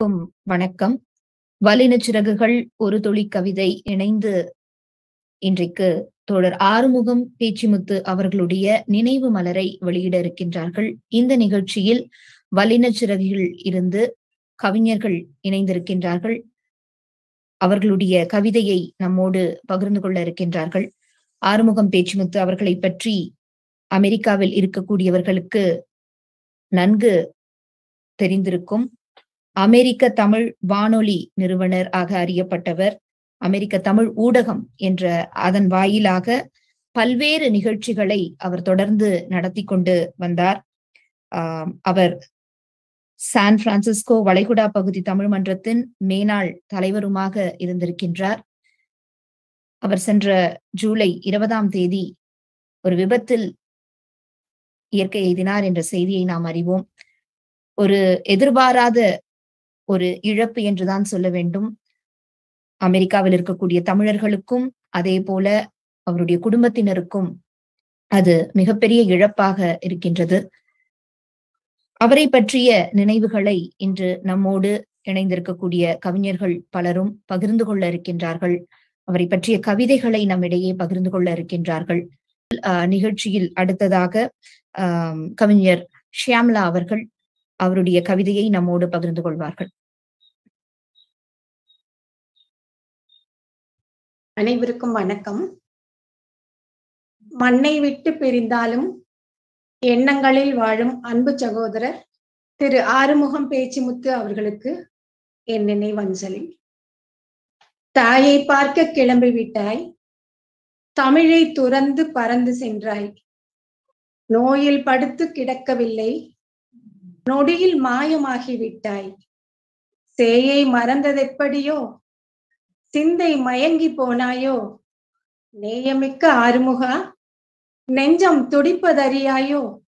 அனைவருக்கும் வணக்கம் வல்லினச் சிறகுகள் ஒரு துளி கவிதை இணைந்து இன்றைக்கு தோழர் ஆறுமுகம் பேச்சிமுத்து அவர்களுடைய நினைவு மலரை வெளியிட இருக்கின்றார்கள் இந்த நிகழ்ச்சியில் வல்லினச் சிறகுகள் இருந்து கவிஞர்கள் இணைந்திருக்கின்றார்கள் அவர்களுடைய கவிதையை நம்மோடு பகிர்ந்து கொள்ள இருக்கின்றார்கள் ஆறுமுகம் பேச்சிமுத்து அவர்களை பற்றி அமெரிக்காவில் இருக்கக்கூடியவர்களுக்கு நன்கு தெரிந்திருக்கும் அமெரிக்க தமிழ் வானொலி நிறுவனர் ஆக அறியப்பட்டவர் அமெரிக்க தமிழ் ஊடகம் என்ற அதன் வாயிலாக பல்வேறு நிகழ்ச்சிகளை அவர் தொடர்ந்து நடத்தி கொண்டு வந்தார் ஆஹ் அவர் சான் பிரான்சிஸ்கோ வளைகுடா பகுதி தமிழ் மன்றத்தின் மேனாள் தலைவருமாக இருந்திருக்கின்றார் அவர் சென்ற ஜூலை இருபதாம் தேதி ஒரு விபத்தில் இயற்கை எய்தினார் என்ற செய்தியை நாம் அறிவோம் ஒரு எதிர்பாராத ஒரு இழப்பு என்றுதான் சொல்ல வேண்டும் அமெரிக்காவில் இருக்கக்கூடிய தமிழர்களுக்கும் அதே போல அவருடைய குடும்பத்தினருக்கும் அது மிகப்பெரிய இழப்பாக இருக்கின்றது அவரை பற்றிய நினைவுகளை இன்று நம்மோடு இணைந்திருக்கக்கூடிய கவிஞர்கள் பலரும் பகிர்ந்து கொள்ள இருக்கின்றார்கள் அவரை பற்றிய கவிதைகளை நம்மிடையே பகிர்ந்து கொள்ள இருக்கின்றார்கள் நிகழ்ச்சியில் அடுத்ததாக ஆஹ் கவிஞர் ஷியாம்லா அவர்கள் அவருடைய கவிதையை நம்மோடு பகிர்ந்து கொள்வார்கள் அனைவருக்கும் வணக்கம் மண்ணை விட்டு பிரிந்தாலும் எண்ணங்களில் வாழும் அன்பு சகோதரர் திரு ஆறுமுகம் பேச்சிமுத்து அவர்களுக்கு என் நினைவஞ்சலி தாயை பார்க்க கிளம்பி விட்டாய் தமிழை துறந்து பறந்து சென்றாய் நோயில் படுத்து கிடக்கவில்லை நொடியில் மாயமாகிவிட்டாய் சேயை மறந்ததெப்படியோ சிந்தை மயங்கி போனாயோ நேயமிக்க ஆறுமுகா நெஞ்சம் துடிப்பதறியாயோ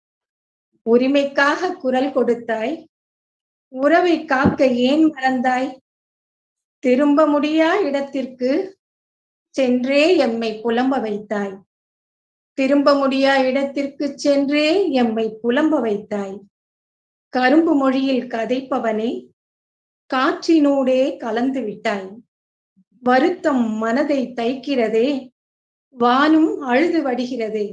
உரிமைக்காக குரல் கொடுத்தாய் உறவை காக்க ஏன் மறந்தாய் திரும்ப முடியா இடத்திற்கு சென்றே எம்மை புலம்ப வைத்தாய் திரும்ப முடியா இடத்திற்கு சென்றே எம்மை புலம்ப வைத்தாய் கரும்பு மொழியில் கதைப்பவனே காற்றினூடே கலந்து விட்டாய் வருத்தம் மனதை தைக்கிறதே வானும் அழுது வடிகிறதே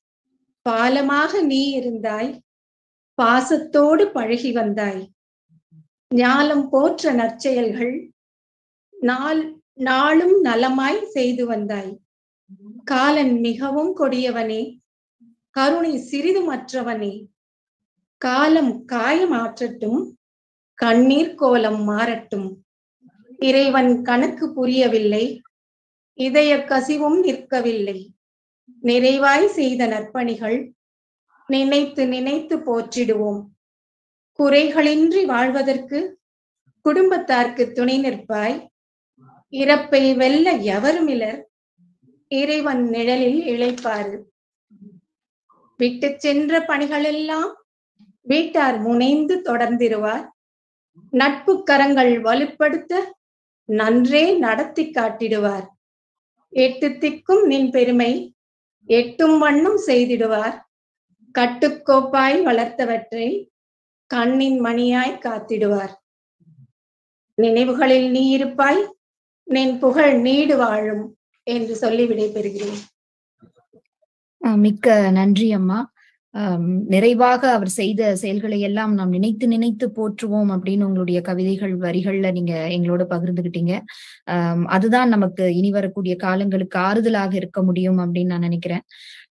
பாலமாக நீ இருந்தாய் பாசத்தோடு பழகி வந்தாய் ஞாலம் போற்ற நற்செயல்கள் நாள் நாளும் நலமாய் செய்து வந்தாய் காலன் மிகவும் கொடியவனே கருணை சிறிதுமற்றவனே காலம் காயமாற்றட்டும் கண்ணீர் கோலம் மாறட்டும் இறைவன் கணக்கு புரியவில்லை இதய கசிவும் நிற்கவில்லை நிறைவாய் செய்த நற்பணிகள் நினைத்து நினைத்து போற்றிடுவோம் குறைகளின்றி வாழ்வதற்கு குடும்பத்தார்க்கு துணை நிற்பாய் இறப்பை வெல்ல எவருமிலர் இறைவன் நிழலில் இழைப்பாரு விட்டு சென்ற பணிகளெல்லாம் வீட்டார் முனைந்து தொடர்ந்திருவார் நட்பு கரங்கள் வலுப்படுத்த நன்றே நடத்தி காட்டிடுவார் எட்டு திக்கும் நின் பெருமை எட்டும் வண்ணம் செய்திடுவார் கட்டுக்கோப்பாய் வளர்த்தவற்றை கண்ணின் மணியாய் காத்திடுவார் நினைவுகளில் நீ இருப்பாய் நின் புகழ் நீடு வாழும் என்று சொல்லி விடைபெறுகிறேன் மிக்க நன்றி அம்மா நிறைவாக அவர் செய்த செயல்களை எல்லாம் நாம் நினைத்து நினைத்து போற்றுவோம் அப்படின்னு உங்களுடைய கவிதைகள் வரிகள்ல நீங்க எங்களோட பகிர்ந்துகிட்டீங்க ஆஹ் அதுதான் நமக்கு இனி வரக்கூடிய காலங்களுக்கு ஆறுதலாக இருக்க முடியும் அப்படின்னு நான் நினைக்கிறேன்